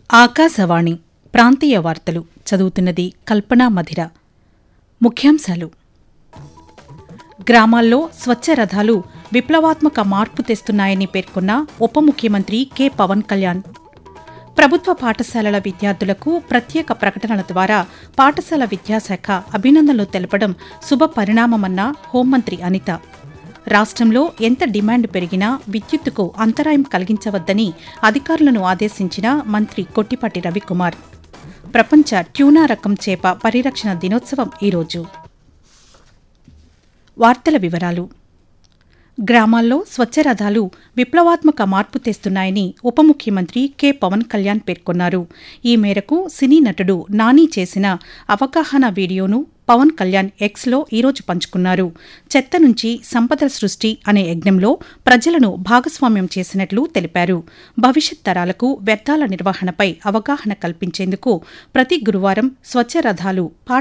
ఆకాశవాణి ప్రాంతీయ వార్తలు చదువుతున్నది కల్పనా మధిర ముఖ్యాంశాలు గ్రామాల్లో స్వచ్ఛ రథాలు విప్లవాత్మక మార్పు తెస్తున్నాయని పేర్కొన్న ఉప ముఖ్యమంత్రి కె పవన్ కళ్యాణ్ ప్రభుత్వ పాఠశాలల విద్యార్థులకు ప్రత్యేక ప్రకటనల ద్వారా పాఠశాల విద్యాశాఖ అభినందనలు తెలపడం శుభ పరిణామమన్న హోంమంత్రి అనిత రాష్ట్రంలో ఎంత డిమాండ్ పెరిగినా విద్యుత్తుకు అంతరాయం కలిగించవద్దని అధికారులను ఆదేశించిన మంత్రి కొట్టిపాటి రవికుమార్ ప్రపంచ ట్యూనా రకం చేప పరిరక్షణ దినోత్సవం ఈరోజు వార్తల వివరాలు గ్రామాల్లో స్వచ్ఛ రథాలు విప్లవాత్మక మార్పు తెస్తున్నాయని ఉప ముఖ్యమంత్రి కె పవన్ కళ్యాణ్ పేర్కొన్నారు ఈ మేరకు సినీ నటుడు నాని చేసిన అవగాహన వీడియోను పవన్ కళ్యాణ్ ఎక్స్లో ఈరోజు పంచుకున్నారు చెత్త నుంచి సంపద సృష్టి అనే యజ్ఞంలో ప్రజలను భాగస్వామ్యం చేసినట్లు తెలిపారు భవిష్యత్ తరాలకు వ్యర్థాల నిర్వహణపై అవగాహన కల్పించేందుకు ప్రతి గురువారం స్వచ్ఛ రథాలు